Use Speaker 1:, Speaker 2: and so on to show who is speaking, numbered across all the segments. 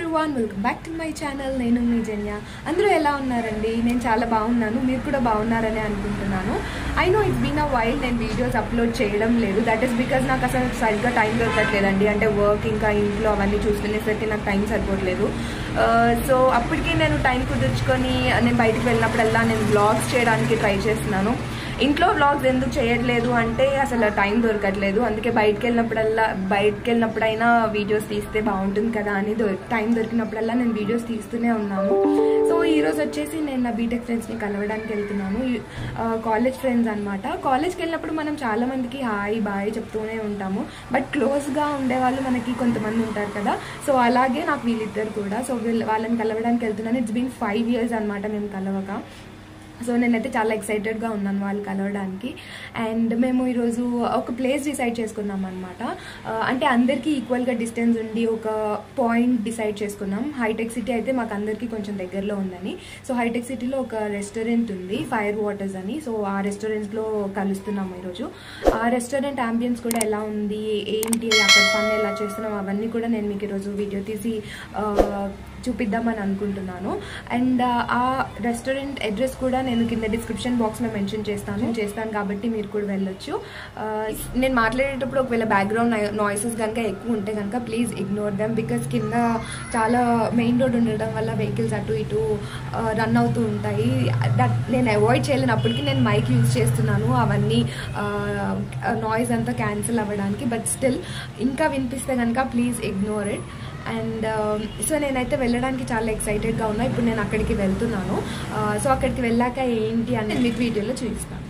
Speaker 1: Everyone welcome back to my channel నేను మీ జన్య అందరూ ఎలా ఉన్నారండి నేను చాలా బాగున్నాను మీరు కూడా బాగున్నారని అనుకుంటున్నాను I know it's been a while నేను వీడియోస్ అప్లోడ్ చేయడం లేదు దట్ ఈస్ బికాజ్ నాకు అసలు సరిగ్గా టైం దొరకట్లేదండి అంటే వర్క్ ఇంకా ఇంట్లో అవన్నీ చూసుకునేసరికి నాకు టైం సరిపోవట్లేదు సో అప్పటికి నేను టైం కుదుర్చుకొని నేను బయటికి వెళ్ళినప్పుడల్లా నేను బ్లాగ్స్ చేయడానికి ట్రై చేస్తున్నాను ఇంట్లో వ్లాగ్స్ ఎందుకు చేయట్లేదు అంటే అసలు టైం దొరకట్లేదు అందుకే బయటకు వెళ్ళినప్పుడల్లా బయటకు వెళ్ళినప్పుడైనా వీడియోస్ తీస్తే బాగుంటుంది కదా అని దొ- టైం దొరికినప్పుడల్లా నేను వీడియోస్ తీస్తూనే ఉన్నాను సో ఈ రోజు వచ్చేసి నేను నా బీటెక్ ఫ్రెండ్స్ని కలవడానికి వెళ్తున్నాను కాలేజ్ ఫ్రెండ్స్ అనమాట కాలేజ్కి వెళ్ళినప్పుడు మనం చాలా మందికి హాయ్ బాయ్ చెప్తూనే ఉంటాము బట్ క్లోజ్గా ఉండే వాళ్ళు మనకి కొంతమంది ఉంటారు కదా సో అలాగే నాకు వీళ్ళిద్దరు కూడా సో వీళ్ళ వాళ్ళని కలవడానికి వెళ్తున్నాను ఇట్స్ బీన్ ఫైవ్ ఇయర్స్ అనమాట మేము కలవక సో నేనైతే చాలా ఎక్సైటెడ్గా ఉన్నాను వాళ్ళు కలవడానికి అండ్ మేము ఈరోజు ఒక ప్లేస్ డిసైడ్ చేసుకున్నాం అనమాట అంటే అందరికీ ఈక్వల్గా డిస్టెన్స్ ఉండి ఒక పాయింట్ డిసైడ్ చేసుకున్నాం హైటెక్ సిటీ అయితే మాకు అందరికీ కొంచెం దగ్గరలో ఉందని సో హైటెక్ సిటీలో ఒక రెస్టారెంట్ ఉంది ఫైర్ వాటర్స్ అని సో ఆ రెస్టారెంట్లో కలుస్తున్నాము ఈరోజు ఆ రెస్టారెంట్ అంబియన్స్ కూడా ఎలా ఉంది ఏంటి అక్కడ ఫన్ ఎలా చేస్తున్నాం అవన్నీ కూడా నేను మీకు ఈరోజు వీడియో తీసి ఆ, చూపిద్దామని అనుకుంటున్నాను అండ్ ఆ రెస్టారెంట్ అడ్రస్ కూడా నేను కింద డిస్క్రిప్షన్ బాక్స్లో మెన్షన్ చేస్తాను చేస్తాను కాబట్టి మీరు కూడా వెళ్ళొచ్చు ఆ, నేను మాట్లాడేటప్పుడు ఒకవేళ బ్యాక్గ్రౌండ్ నాయిసెస్ కనుక ఎక్కువ ఉంటే కనుక ప్లీజ్ ఇగ్నోర్ దెమ్ బికాస్ కింద చాలా మెయిన్ రోడ్ ఉండడం వల్ల వెహికల్స్ అటు ఇటు రన్ అవుతూ ఉంటాయి దట్ నేను అవాయిడ్ చేయలేనప్పటికీ నేను మైక్ యూజ్ చేస్తున్నాను అవన్నీ నాయిస్ అంతా క్యాన్సిల్ అవ్వడానికి బట్ స్టిల్ ఇంకా వినిపిస్తే కనుక please ignore it and so నేనైతే వెళ్ళడానికి చాలా ఎక్సైటెడ్గా ఉన్నా ఇప్పుడు నేను అక్కడికి వెళ్తున్నాను సో అక్కడికి వెళ్ళాక ఏంటి అని నేను మీకు వీడియోలో చూపిస్తాను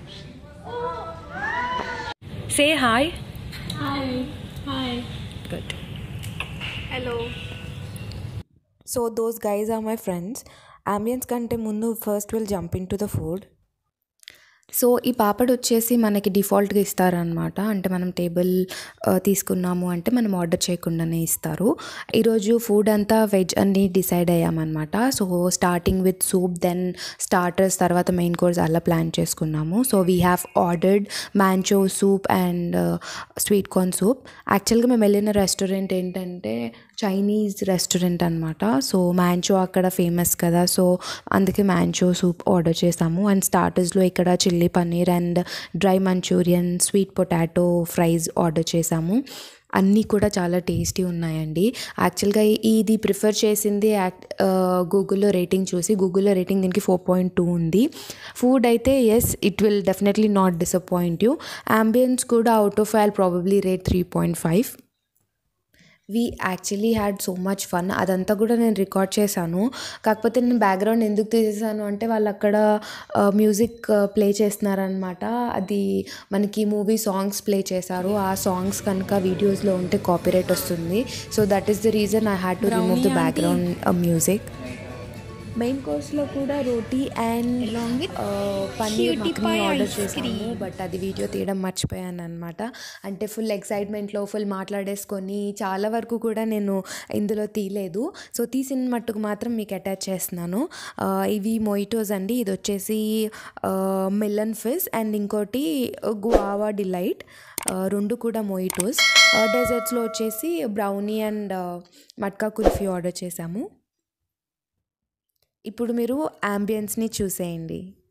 Speaker 1: say hi
Speaker 2: Hi. Hi.
Speaker 1: Good
Speaker 2: Hello.
Speaker 1: So those guys are my friends ambience కంటే ముందు first will jump in to the food so ఈ పాపడ్ వచ్చేసి మనకి డిఫాల్ట్గా ఇస్తారనమాట అంటే మనం టేబుల్ ఆ, తీసుకున్నాము అంటే మనం ఆర్డర్ చేయకుండానే ఇస్తారు ఈరోజు ఫుడ్ అంతా వెజ్ అని డిసైడ్ అయ్యామన్నమాట so starting with soup then starters తర్వాత మెయిన్ కోర్స్ అలా ప్లాన్ చేసుకున్నాము so we have ordered manchow soup and sweet corn soup యాక్చువల్గా మేము వెళ్ళిన రెస్టారెంట్ ఏంటంటే చైనీస్ రెస్టారెంట్ అనమాట సో మ్యాంచో అక్కడ ఫేమస్ కదా సో అందుకే మ్యాంచో సూప్ ఆర్డర్ చేసాము అండ్ స్టార్టర్స్లో ఇక్కడ chilli paneer and dry manchurian sweet potato fries order చేసాము అన్నీ కూడా చాలా టేస్టీ ఉన్నాయండి యాక్చువల్గా ఇది ప్రిఫర్ చేసింది యాక్ గూగుల్లో రేటింగ్ చూసి గూగుల్లో రేటింగ్ దీనికి ఫోర్ పాయింట్ టూ ఉంది ఫుడ్ అయితే yes it will definitely not disappoint you ambience కూడా out of I'll probably rate three point five we actually had so much fun అదంతా కూడా నేను రికార్డ్ చేశాను కాకపోతే నేను బ్యాక్గ్రౌండ్ ఎందుకు తీసేసాను అంటే వాళ్ళు అక్కడ మ్యూజిక్ ప్లే చేస్తున్నారనమాట అది మనకి మూవీ సాంగ్స్ ప్లే చేశారు ఆ సాంగ్స్ కనుక వీడియోస్లో ఉంటే కాపీరైట్ వస్తుంది so that is the reason I had to remove the background music main కోర్స్లో కూడా roti and
Speaker 2: Along with
Speaker 1: paneer
Speaker 2: cutie
Speaker 1: makhani
Speaker 2: pie
Speaker 1: order
Speaker 2: ice
Speaker 1: చేసాము
Speaker 2: cream.
Speaker 1: బట్ అది వీడియో తీయడం మర్చిపోయాను అనమాట అంటే ఫుల్ ఎక్సైట్మెంట్లో ఫుల్ మాట్లాడేసుకొని చాలా వరకు కూడా నేను ఇందులో తీయలేదు సో తీసిన మట్టుకు మాత్రం మీకు అటాచ్ చేస్తున్నాను ఆ, ఇవి మొయిటోస్ అండి ఇది వచ్చేసి మిల్లన్ ఫిస్ అండ్ ఇంకోటి గువావా డిలైట్ ఆ, రెండు కూడా మొయిటోస్ డెజర్ట్స్లో వచ్చేసి brownie and matka kulfi order చేశాము ఇప్పుడు మీరు అంబియన్స్ని చూసేయండి